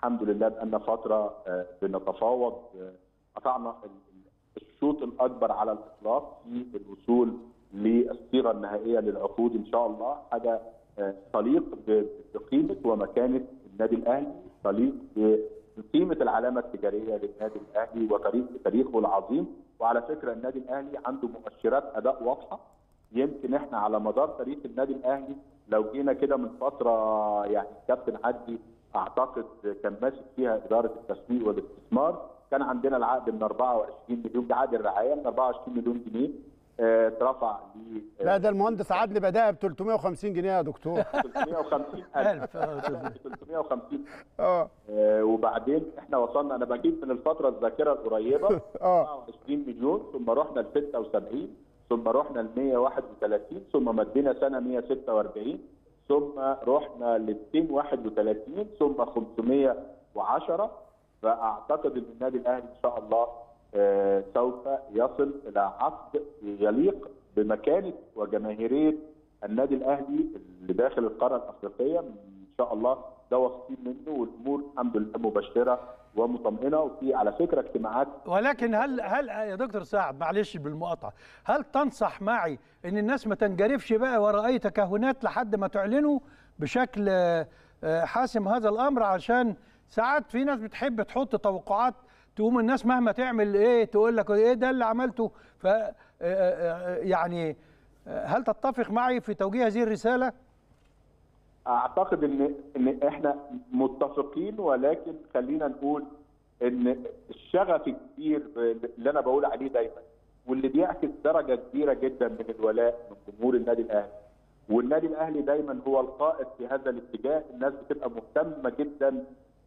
الحمد لله بقالنا فتره آه، بنتفاوض آه، قطعنا ال- ال- الشوط الاكبر على الاطلاق في الوصول للصيغه النهائيه للعقود ان شاء الله حاجه آه، تليق ب- بقيمه ومكانه النادي الاهلي تليق بقيمه العلامه التجاريه للنادي الاهلي وتاريخ تاريخه العظيم وعلى فكره النادي الاهلي عنده مؤشرات اداء واضحه يمكن احنا على مدار تاريخ النادي الاهلي لو جينا كده من فتره يعني الكابتن عدلي اعتقد كان ماسك فيها اداره التسويق والاستثمار كان عندنا العقد من 24 مليون ده عقد الرعايه من 24 مليون جنيه آه، اترفع ل لا ده المهندس عدلي بداها ب 350 جنيه يا دكتور 350 ألف. الف 350 اه آه، وبعدين احنا وصلنا انا بجيب من الفتره الذاكره القريبه اه 24 مليون ثم رحنا ل 76 ثم رحنا ل 131 ثم مدينا سنه 146 ثم رحنا ل 231 ثم 510 فاعتقد ان النادي الاهلي ان شاء الله آه، سوف يصل الى عقد يليق بمكانه وجماهيريه النادي الاهلي اللي داخل القاره الافريقيه ان شاء الله ده واثقين منه والامور الحمد لله مبشره ومطمئنه وفي على فكره اجتماعات ولكن هل هل يا دكتور سعد معلش بالمقاطعه هل تنصح معي ان الناس ما تنجرفش بقى وراء اي تكهنات لحد ما تعلنوا بشكل آه، آه، حاسم هذا الامر عشان ساعات في ناس بتحب تحط توقعات تقوم الناس مهما تعمل ايه تقول لك ايه ده اللي عملته ف آه، آه، يعني آه، هل تتفق معي في توجيه هذه الرساله؟ اعتقد ان ان احنا متفقين ولكن خلينا نقول ان الشغف الكبير اللي انا بقول عليه دايما واللي بيعكس درجه كبيره جدا من الولاء من جمهور النادي الاهلي والنادي الاهلي دايما هو القائد في هذا الاتجاه الناس بتبقى مهتمه جدا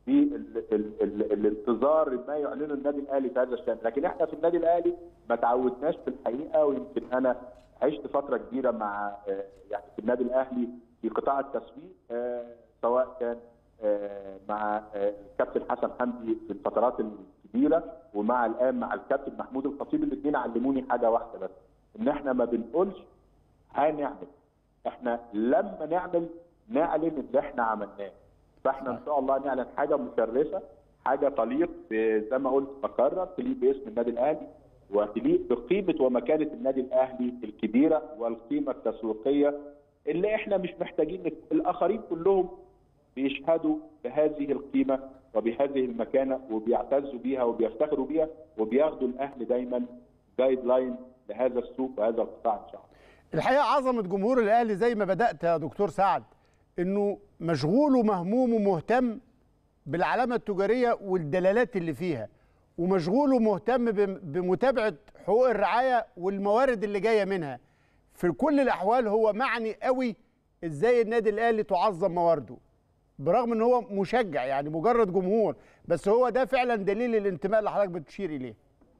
بالانتظار ما يعلنه النادي الاهلي في هذا الشان لكن احنا في النادي الاهلي ما تعودناش في الحقيقه ويمكن انا عشت فتره كبيره مع آه، يعني في النادي الاهلي في قطاع التسويق آه، سواء كان آه، مع آه، الكابتن حسن حمدي في الفترات الكبيره ومع الان مع الكابتن محمود الخطيب الاثنين علموني حاجه واحده بس ان احنا ما بنقولش هنعمل احنا لما نعمل نعلن اللي احنا عملناه فاحنا ان شاء الله نعلن حاجه مشرفه حاجه تليق ب- زي ما قلت بكرر تليق باسم النادي الاهلي وتليق بقيمه ومكانه النادي الاهلي الكبيره والقيمه التسويقيه اللي احنا مش محتاجين نت- الاخرين كلهم بيشهدوا بهذه القيمه وبهذه المكانه وبيعتزوا بيها وبيفتخروا بيها وبياخدوا الاهلي دايما جايد لاين لهذا السوق وهذا القطاع ان شاء الله. الحقيقه عظمه جمهور الاهلي زي ما بدات يا دكتور سعد انه مشغول ومهموم ومهتم بالعلامه التجاريه والدلالات اللي فيها ومشغول ومهتم بم- بمتابعه حقوق الرعايه والموارد اللي جايه منها في كل الاحوال هو معني قوي ازاي النادي الاهلي تعظم موارده برغم ان هو مشجع يعني مجرد جمهور بس هو ده فعلا دليل الانتماء اللي حضرتك بتشير اليه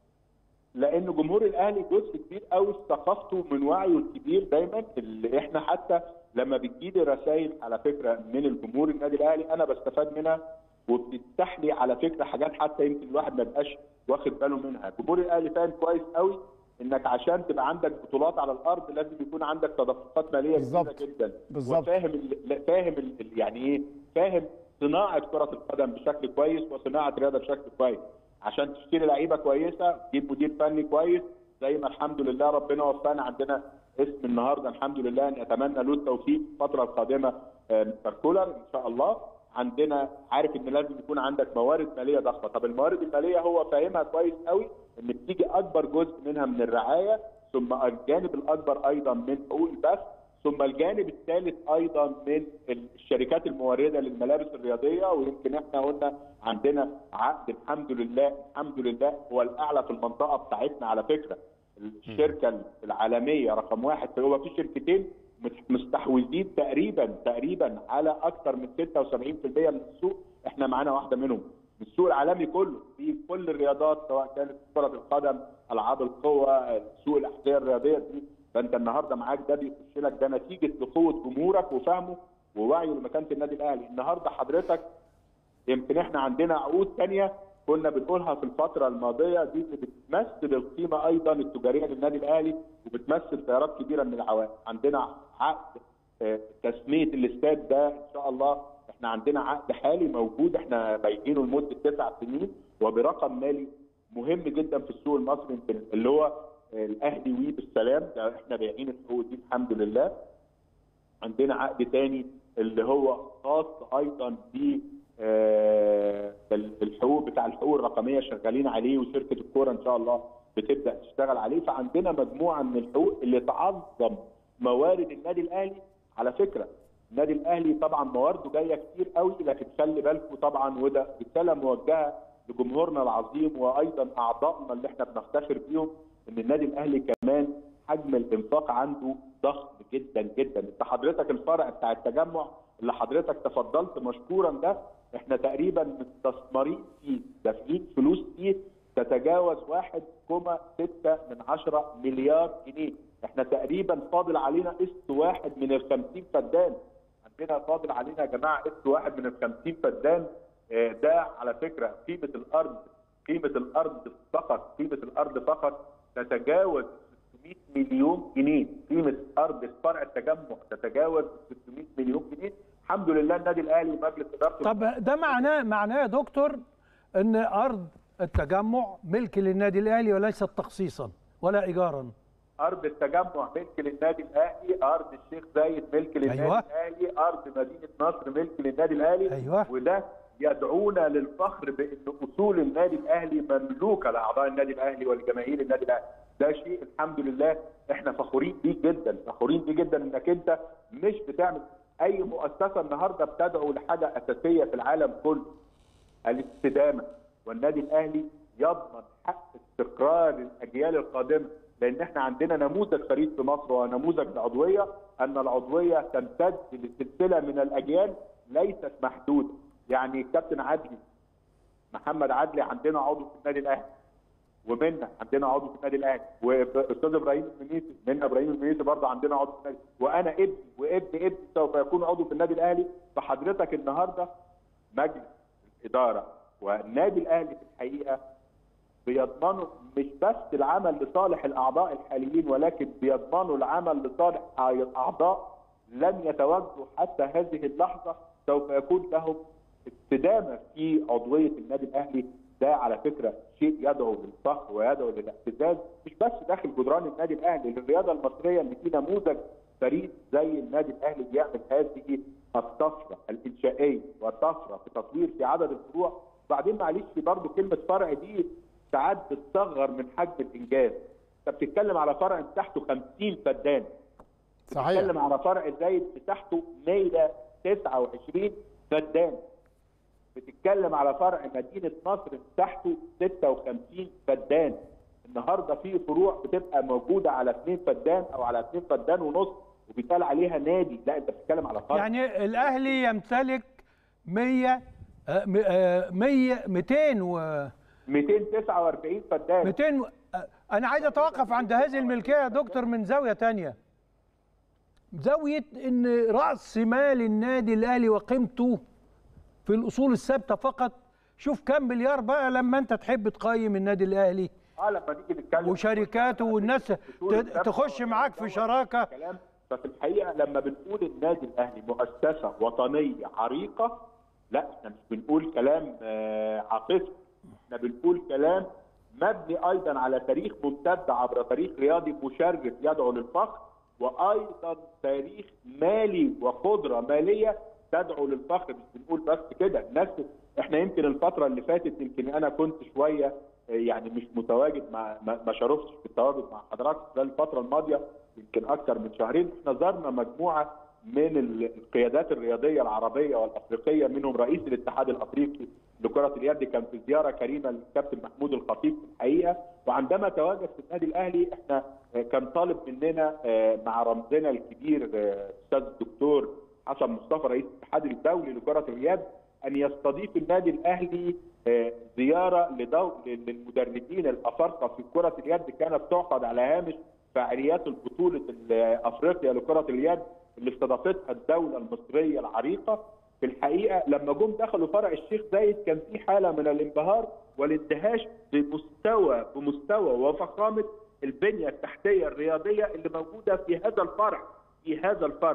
لان جمهور الاهلي جزء كبير قوي في ثقافته من وعيه الكبير دايما اللي احنا حتى لما بتجيلي رسائل على فكره من الجمهور النادي الاهلي انا بستفاد منها وبتفتح لي على فكره حاجات حتى يمكن الواحد ما بقاش واخد باله منها، جمهور الاهلي فاهم كويس قوي انك عشان تبقى عندك بطولات على الارض لازم يكون عندك تدفقات ماليه بالظبط. كبيره جدا بالظبط. وفاهم ال- فاهم ال- يعني ايه فاهم صناعه كره القدم بشكل كويس وصناعه رياضه بشكل كويس عشان تشتري لعيبه كويسه تجيب مدير فني كويس زي ما الحمد لله ربنا وفقنا عندنا اسم النهارده الحمد لله نتمنى له التوفيق في الفتره القادمه آه، مستر كولر ان شاء الله عندنا عارف ان لازم يكون عندك موارد ماليه ضخمه طب الموارد الماليه هو فاهمها كويس قوي ان بتيجي اكبر جزء منها من الرعايه ثم الجانب الاكبر ايضا من حقوق البث ثم الجانب الثالث ايضا من الشركات المورده للملابس الرياضيه ويمكن احنا قلنا عندنا عقد الحمد لله الحمد لله هو الاعلى في المنطقه بتاعتنا على فكره الشركه العالميه رقم واحد هو في شركتين مستحوذين تقريبا تقريبا على اكثر من 76% من السوق احنا معانا واحده منهم السوق العالمي كله في كل الرياضات سواء كانت كره القدم العاب القوه سوق الاحذيه الرياضيه دي فانت النهارده معاك ده بيخش لك ده نتيجه لقوه جمهورك وفهمه ووعيه لمكانه النادي الاهلي النهارده حضرتك يمكن احنا عندنا عقود ثانيه كنا بنقولها في الفتره الماضيه دي اللي بتمثل القيمه ايضا التجاريه للنادي الاهلي وبتمثل تيارات كبيره من العوائد عندنا عقد آه، تسميه الاستاد ده ان شاء الله احنا عندنا عقد حالي موجود احنا بايعينه لمده تسع سنين وبرقم مالي مهم جدا في السوق المصري يمكن اللي هو الاهلي وي بالسلام ده احنا بايعين الحقوق دي الحمد لله عندنا عقد تاني اللي هو خاص ايضا ب آه، الحقوق بتاع الحقوق الرقميه شغالين عليه وشركه الكوره ان شاء الله بتبدا تشتغل عليه فعندنا مجموعه من الحقوق اللي تعظم موارد النادي الاهلي على فكره النادي الاهلي طبعا موارده جايه كتير قوي لكن خلي بالكم طبعا وده رساله موجهه لجمهورنا العظيم وايضا اعضائنا اللي احنا بنفتخر بيهم ان النادي الاهلي كمان حجم الانفاق عنده ضخم جدا جدا انت حضرتك الفرع بتاع التجمع اللي حضرتك تفضلت مشكورا ده احنا تقريبا مستثمرين فيه دافعين فلوس فيه تتجاوز 1.6 من 10 مليار جنيه احنا تقريبا فاضل علينا قسط واحد من ال 50 فدان عندنا فاضل علينا يا جماعه قسط واحد من ال 50 فدان آه، ده على فكره قيمه الارض قيمه الارض فقط قيمه الارض فقط تتجاوز 600 مليون جنيه قيمه ارض فرع التجمع تتجاوز 600 مليون جنيه الحمد لله النادي الاهلي ومجلس ادارته طب ده معناه معناه يا دكتور ان ارض التجمع ملك للنادي الاهلي وليست تخصيصا ولا ايجارا ارض التجمع ملك للنادي الاهلي ارض الشيخ زايد ملك للنادي أيوة. الاهلي ارض مدينه نصر ملك للنادي الاهلي أيوة. وده يدعونا للفخر بان اصول النادي الاهلي مملوكه لاعضاء النادي الاهلي ولجماهير النادي الاهلي ده شيء الحمد لله احنا فخورين بيه جدا فخورين بيه جدا انك انت مش بتعمل اي مؤسسه النهارده بتدعو لحاجه اساسيه في العالم كله الاستدامه والنادي الاهلي يضمن حق استقرار الاجيال القادمه لان احنا عندنا نموذج فريد في مصر ونموذج العضويه ان العضويه تمتد لسلسله من الاجيال ليست محدوده يعني كابتن عدلي محمد عدلي عندنا عضو في النادي الاهلي ومنا عندنا عضو في النادي الاهلي واستاذ ابراهيم المنيسي منا ابراهيم المنيسي برضه عندنا عضو في النادي وانا ابني وابن ابني سوف يكون عضو في النادي الاهلي فحضرتك النهارده مجلس الاداره والنادي الاهلي في الحقيقه بيضمنوا مش بس العمل لصالح الاعضاء الحاليين ولكن بيضمنوا العمل لصالح اعضاء لم يتواجدوا حتى هذه اللحظه سوف يكون لهم استدامه في عضويه النادي الاهلي ده على فكره شيء يدعو للفخر ويدعو للاعتزاز مش بس داخل جدران النادي الاهلي للرياضه المصريه اللي في نموذج فريد زي النادي الاهلي بيعمل هذه الطفره الانشائيه والطفره في تطوير في عدد الفروع وبعدين معلش برضه كلمه فرع دي ساعات بتصغر من حجم الانجاز انت بتتكلم على فرع مساحته 50 فدان صحيح بتتكلم على فرع زايد مساحته 129 فدان بتتكلم على فرع مدينه نصر مساحته 56 فدان النهارده في فروع بتبقى موجوده على 2 فدان او على 2 فدان ونص وبيتقال عليها نادي لا انت بتتكلم على فرع يعني الاهلي يمتلك 100 آه، م- آه، 100 200 و 249 فدان 200 و- آه، انا عايز اتوقف عند هذه الملكيه يا دكتور من زاويه تانية زاويه ان راس مال النادي الاهلي وقيمته في الاصول الثابته فقط شوف كم مليار بقى لما انت تحب تقيم النادي الاهلي اه لما نيجي نتكلم وشركاته والناس ت- تخش معاك في شراكه كلام ففي الحقيقه لما بنقول النادي الاهلي مؤسسه وطنيه عريقه لا احنا مش بنقول كلام آه، عاطفي احنا بنقول كلام مبني ايضا على تاريخ ممتد عبر تاريخ رياضي مشرف يدعو للفخر وايضا تاريخ مالي وقدره ماليه تدعو للفخر مش بنقول بس كده الناس احنا يمكن الفتره اللي فاتت يمكن انا كنت شويه آه، يعني مش متواجد مع ما ما شرفتش في التواجد مع حضرتك خلال الفتره الماضيه يمكن اكثر من شهرين احنا زرنا مجموعه من ال- القيادات الرياضيه العربيه والافريقيه منهم رئيس الاتحاد الافريقي لكره اليد كان في زياره كريمه للكابتن محمود الخطيب في الحقيقه وعندما تواجد في النادي الاهلي احنا آه، كان طالب مننا آه، مع رمزنا الكبير آه، استاذ الدكتور حسن مصطفى رئيس الاتحاد الدولي لكره اليد ان يستضيف النادي الاهلي آه، زياره لدو... للمدربين الافارقه في كره اليد كانت تعقد على هامش فعاليات البطوله ال- افريقيا لكره اليد اللي استضافتها الدوله المصريه العريقه في الحقيقه لما جم دخلوا فرع الشيخ زايد كان في حاله من الانبهار والاندهاش بمستوى بمستوى وفخامه البنيه التحتيه الرياضيه اللي موجوده في هذا الفرع في هذا الفرع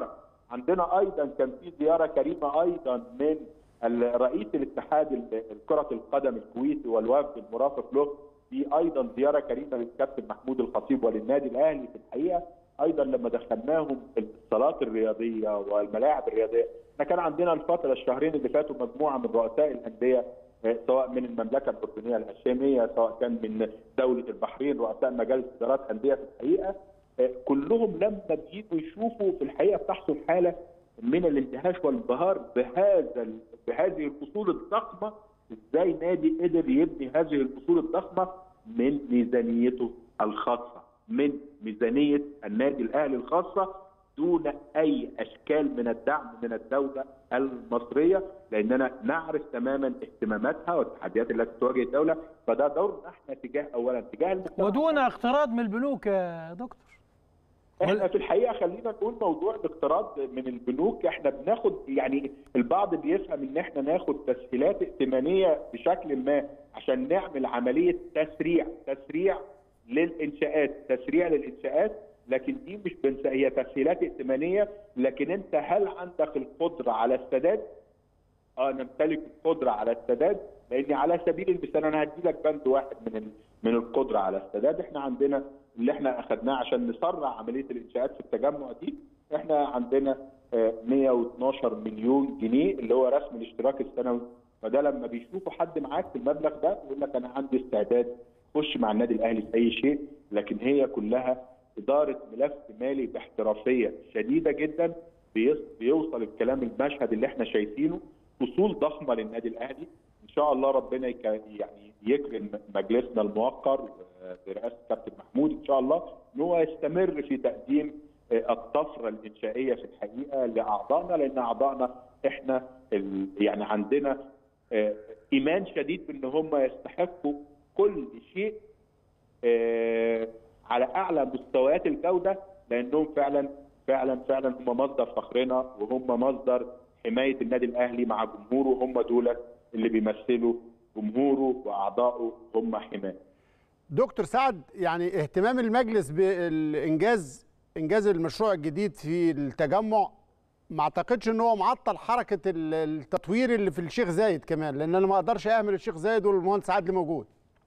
عندنا ايضا كان في زياره كريمه ايضا من رئيس الاتحاد كره القدم الكويتي والوفد المرافق له في ايضا زياره كريمه للكابتن محمود الخطيب وللنادي الاهلي في الحقيقه ايضا لما دخلناهم الصالات الرياضيه والملاعب الرياضيه احنا كان عندنا الفتره الشهرين اللي فاتوا مجموعه من رؤساء الانديه سواء من المملكه الاردنيه الهاشميه سواء كان من دوله البحرين رؤساء مجالس ادارات انديه في الحقيقه كلهم لما بييجوا يشوفوا في الحقيقه بتحصل حاله من الاندهاش والانبهار بهذا بهذه الاصول الضخمه ازاي نادي قدر يبني هذه الاصول الضخمه من ميزانيته الخاصه من ميزانيه النادي الاهلي الخاصه دون اي اشكال من الدعم من الدوله المصريه لاننا نعرف تماما اهتماماتها والتحديات التي تواجه الدوله فده دورنا احنا تجاه اولا تجاه المجتمع ودون اقتراض من البنوك يا دكتور احنا في الحقيقه خلينا نقول موضوع الاقتراض من البنوك احنا بناخد يعني البعض بيفهم ان احنا ناخد تسهيلات ائتمانيه بشكل ما عشان نعمل عمليه تسريع تسريع للانشاءات تسريع للانشاءات لكن دي مش بنس هي تسهيلات ائتمانيه لكن انت هل عندك القدره على السداد؟ اه نمتلك القدره على السداد لان على سبيل المثال انا هدي لك بند واحد من من القدره على السداد احنا عندنا اللي احنا اخذناه عشان نسرع عمليه الانشاءات في التجمع دي احنا عندنا 112 مليون جنيه اللي هو رسم الاشتراك السنوي فده لما بيشوفوا حد معاك في المبلغ ده يقول لك انا عندي استعداد خش مع النادي الاهلي في اي شيء لكن هي كلها اداره ملف مالي باحترافيه شديده جدا بيوصل الكلام المشهد اللي احنا شايفينه اصول ضخمه للنادي الاهلي ان شاء الله ربنا يعني يكرم مجلسنا الموقر برئاسه كابتن محمود ان شاء الله ان هو يستمر في تقديم الطفره الانشائيه في الحقيقه لاعضائنا لان اعضائنا احنا يعني عندنا ايمان شديد بان هم يستحقوا كل شيء على اعلى مستويات الجوده لانهم فعلا فعلا فعلا هم مصدر فخرنا وهم مصدر حمايه النادي الاهلي مع جمهوره هم دول اللي بيمثلوا جمهوره واعضائه هم حمايه. دكتور سعد يعني اهتمام المجلس بالانجاز انجاز المشروع الجديد في التجمع ما اعتقدش ان هو معطل حركه التطوير اللي في الشيخ زايد كمان لان انا ما اقدرش اهمل الشيخ زايد والمهندس عادل موجود.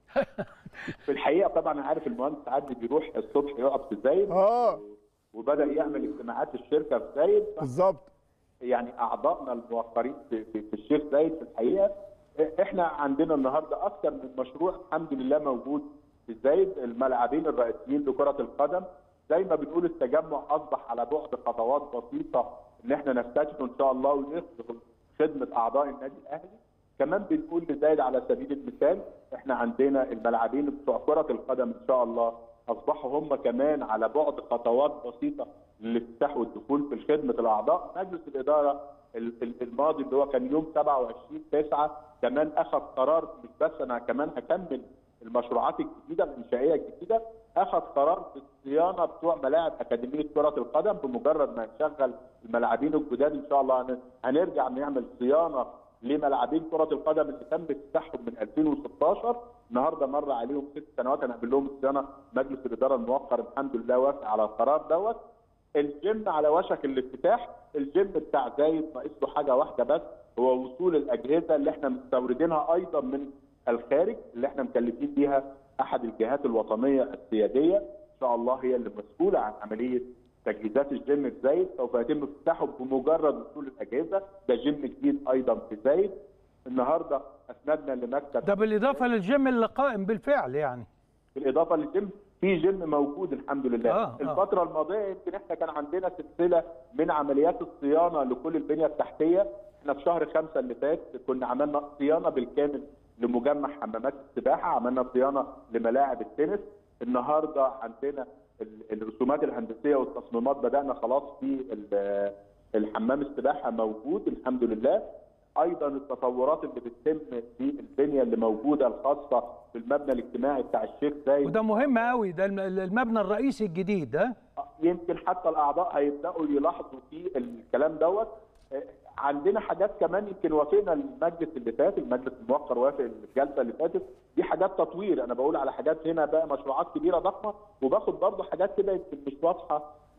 في الحقيقه طبعا عارف المهندس عادل بيروح الصبح يقف في زايد اه وبدا يعمل اجتماعات الشركه في زايد بالظبط يعني اعضائنا الموقرين في, في, في الشيخ زايد في الحقيقه احنا عندنا النهارده اكثر من مشروع الحمد لله موجود في زايد الملعبين الرئيسيين لكره القدم زي ما بنقول التجمع اصبح على بعد خطوات بسيطه ان احنا نفتتحه ان شاء الله ونخدم خدمه اعضاء النادي الاهلي كمان بنقول لزايد على سبيل المثال احنا عندنا الملعبين بتوع كره القدم ان شاء الله اصبحوا هم كمان على بعد خطوات بسيطه للافتتاح والدخول في خدمه الاعضاء مجلس الاداره الماضي اللي هو كان يوم 27 9 كمان اخذ قرار مش بس انا كمان هكمل المشروعات الجديده الانشائيه الجديده اخذ قرار بالصيانه بتوع ملاعب اكاديميه كره القدم بمجرد ما نشغل الملاعبين الجداد ان شاء الله هنرجع نعمل صيانه لملاعبين كره القدم اللي تم افتتاحهم من 2016 النهارده مر عليهم ست سنوات انا اقول لهم الصيانه مجلس الاداره الموقر الحمد لله وافق على القرار دوت الجيم على وشك الافتتاح الجيم بتاع زايد ناقص له حاجه واحده بس هو وصول الاجهزه اللي احنا مستوردينها ايضا من الخارج اللي احنا مكلفين بيها احد الجهات الوطنيه السياديه ان شاء الله هي اللي مسؤوله عن عمليه تجهيزات الجيم في زايد سوف يتم افتتاحه بمجرد وصول الاجهزه ده جيم جديد ايضا في زايد النهارده اسندنا لمكتب ده بالاضافه للجيم اللي قائم بالفعل يعني بالاضافه للجيم في جيم موجود الحمد لله آه، آه آه. الفتره الماضيه يمكن احنا كان عندنا سلسله من عمليات الصيانه لكل البنيه التحتيه احنا في شهر خمسة اللي فات كنا عملنا صيانه بالكامل لمجمع حمامات السباحه عملنا صيانه لملاعب التنس النهارده عندنا ال- الرسومات الهندسيه والتصميمات بدانا خلاص في ال- الحمام السباحه موجود الحمد لله ايضا التطورات اللي بتتم في البنيه اللي موجوده الخاصه بالمبنى الاجتماعي بتاع الشيخ زايد وده مهم قوي ده الم- المبنى الرئيسي الجديد ده يمكن حتى الاعضاء هيبداوا يلاحظوا في الكلام دوت آه، عندنا حاجات كمان يمكن وافقنا المجلس اللي فات المجلس الموقر وافق الجلسه اللي فاتت دي حاجات تطوير انا بقول على حاجات هنا بقى مشروعات كبيره ضخمه وباخد برضه حاجات كده يمكن مش واضحه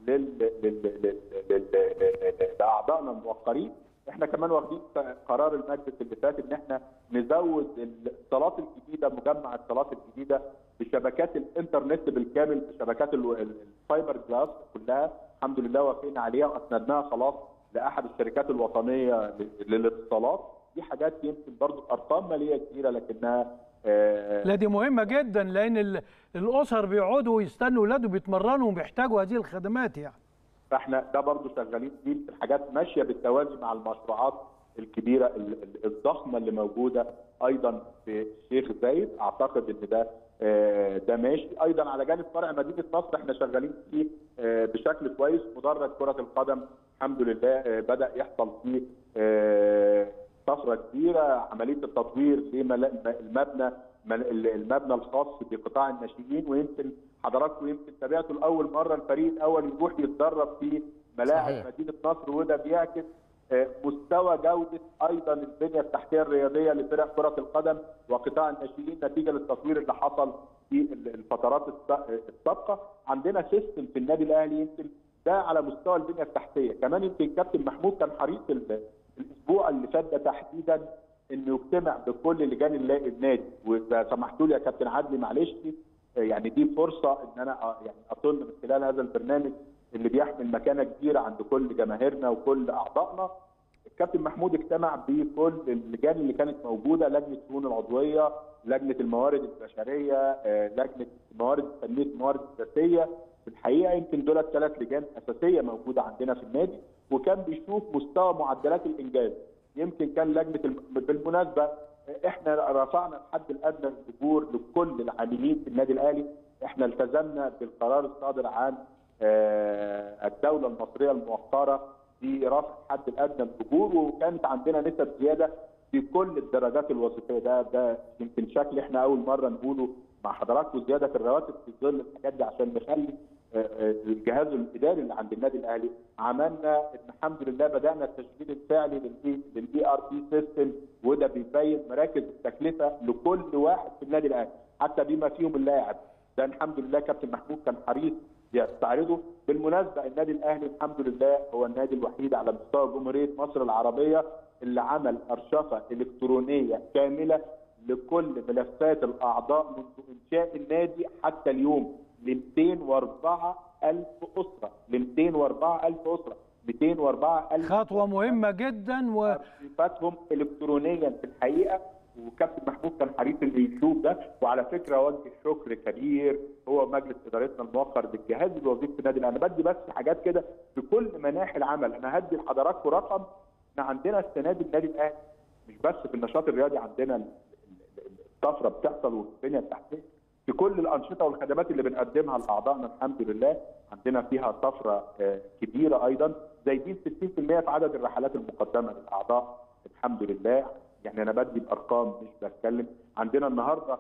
لل... لل... لل... لل... لل... لاعضائنا الموقرين احنا كمان واخدين قرار المجلس اللي فات ان احنا نزود الصالات الجديده مجمع الصالات الجديده بشبكات الانترنت بالكامل بشبكات ال- ال- الفايبر جلاس كلها الحمد لله وافقنا عليها واسندناها خلاص لاحد الشركات الوطنيه ل- للاتصالات دي حاجات يمكن برضو ارقام ماليه كبيره لكنها آه، لا دي مهمه جدا لان ال- الاسر بيقعدوا ويستنوا اولادهم بيتمرنوا وبيحتاجوا هذه الخدمات يعني فاحنا ده برضو شغالين فيه الحاجات ماشيه بالتوازي مع المشروعات الكبيره ال- ال- الضخمه اللي موجوده ايضا في الشيخ زايد اعتقد ان ده آه، ده ماشي ايضا على جانب فرع مدينه نصر احنا شغالين فيه آه، بشكل كويس مدرج كره القدم الحمد لله آه، بدا يحصل فيه آه، طفره كبيره عمليه التطوير للمبنى المبنى الخاص بقطاع الناشئين ويمكن حضراتكم يمكن تابعتوا لاول مره الفريق الاول يروح يتدرب في ملاعب صحيح. مدينه نصر وده بيعكس آه، مستوى جوده ايضا البنيه التحتيه الرياضيه لفرق كره القدم وقطاع الناشئين نتيجه للتطوير اللي حصل في ال- الفترات الس- السابقه عندنا سيستم في النادي الاهلي يمكن ده على مستوى البنيه التحتيه كمان يمكن كابتن محمود كان حريص ال- الاسبوع اللي فات ده تحديدا انه يجتمع بكل لجان اللا- النادي واذا سمحتوا لي يا كابتن عدلي معلش آه، يعني دي فرصه ان انا آه، يعني اطل من خلال هذا البرنامج اللي بيحمل مكانه كبيره عند كل جماهيرنا وكل اعضائنا الكابتن محمود اجتمع بكل اللجان اللي كانت موجوده لجنه الشؤون العضويه لجنه الموارد البشريه آه، لجنه موارد تنميه الموارد الذاتيه في الحقيقه يمكن دول ثلاث لجان اساسيه موجوده عندنا في النادي وكان بيشوف مستوى معدلات الانجاز يمكن كان لجنه الم... بالمناسبه احنا رفعنا الحد الادنى للاجور لكل العاملين في النادي الاهلي احنا التزمنا بالقرار الصادر عن آه، الدوله المصريه الموقره في رفع الحد الادنى للاجور وكانت عندنا نسب زياده في كل الدرجات الوظيفيه ده ده يمكن شكل احنا اول مره نقوله مع حضراتكم زياده في الرواتب في ظل الحاجات دي عشان نخلي آه، آه، الجهاز الاداري اللي عند النادي الاهلي عملنا إن الحمد لله بدانا التشغيل الفعلي للاي ار بي سيستم وده بيبين مراكز التكلفه لكل واحد في النادي الاهلي حتى بما فيهم اللاعب ده الحمد لله كابتن محمود كان حريص يستعرضه بالمناسبه النادي الاهلي الحمد لله هو النادي الوحيد على مستوى جمهوريه مصر العربيه اللي عمل ارشفه الكترونيه كامله لكل ملفات الاعضاء منذ انشاء النادي حتى اليوم ل 204 ألف أسرة ل 204 ألف أسرة 204 ألف خطوه مهمه جدا و... ارشيفاتهم الكترونيا في الحقيقه وكابتن محمود كان حريص انه يشوف ده وعلى فكره اوجه شكر كبير هو مجلس ادارتنا الموقر بالجهاز الوظيفي في النادي الاهلي انا بدي بس حاجات كده في كل مناحي العمل انا هدي لحضراتكم رقم احنا عندنا السنه دي النادي الاهلي مش بس في النشاط الرياضي عندنا ال- ال- ال- الطفره بتحصل والبنيه التحتيه في كل الانشطه والخدمات اللي بنقدمها لاعضائنا الحمد لله عندنا فيها طفره آه، كبيره ايضا زايدين 60% في عدد الرحلات المقدمه للاعضاء الحمد لله يعني انا بدي بارقام مش بتكلم عندنا النهارده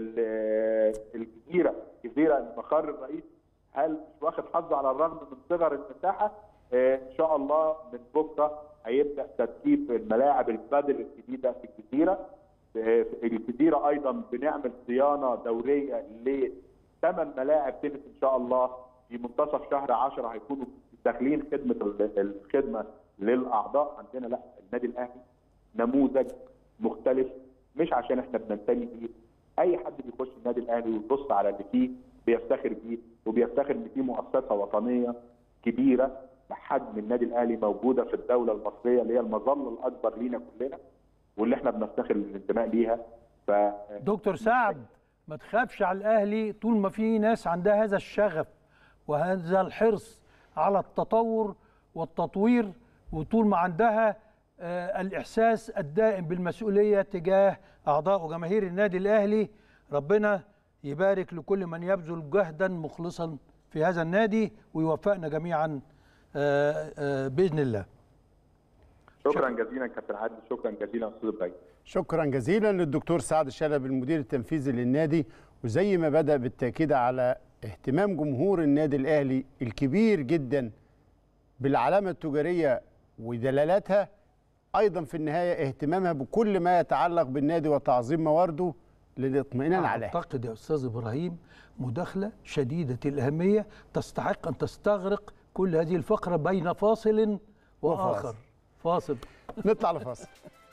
ال- الجزيره جزيره المقر الرئيسي هل مش واخد حظه على الرغم من صغر المساحه آه، ان شاء الله من بكره هيبدا تركيب الملاعب البدل الجديده في الجزيره آه، في الجزيره ايضا بنعمل صيانه دوريه لثمان ملاعب تنس ان شاء الله في منتصف شهر 10 هيكونوا داخلين خدمه ال- الخدمه للاعضاء عندنا لا النادي الاهلي نموذج مختلف مش عشان احنا بننتمي ليه اي حد بيخش النادي الاهلي ويبص على اللي فيه بيفتخر بيه وبيفتخر ان في مؤسسه وطنيه كبيره بحجم النادي الاهلي موجوده في الدوله المصريه اللي هي المظله الاكبر لينا كلنا واللي احنا بنفتخر بالانتماء ليها ف دكتور سعد ما تخافش على الاهلي طول ما في ناس عندها هذا الشغف وهذا الحرص على التطور والتطوير وطول ما عندها آه، الاحساس الدائم بالمسؤوليه تجاه اعضاء وجماهير النادي الاهلي ربنا يبارك لكل من يبذل جهدا مخلصا في هذا النادي ويوفقنا جميعا آه، آه، باذن الله شكرا جزيلا كابتن عادل شكرا جزيلا استاذ ابراهيم شكرا جزيلا للدكتور سعد الشلبي المدير التنفيذي للنادي وزي ما بدأ بالتأكيد على اهتمام جمهور النادي الأهلي الكبير جدا بالعلامة التجارية ودلالاتها أيضا في النهاية اهتمامها بكل ما يتعلق بالنادي وتعظيم موارده للاطمئنان عليه أعتقد يا أستاذ إبراهيم مداخلة شديدة الأهمية تستحق أن تستغرق كل هذه الفقره بين فاصل واخر وفاصل. فاصل نطلع لفاصل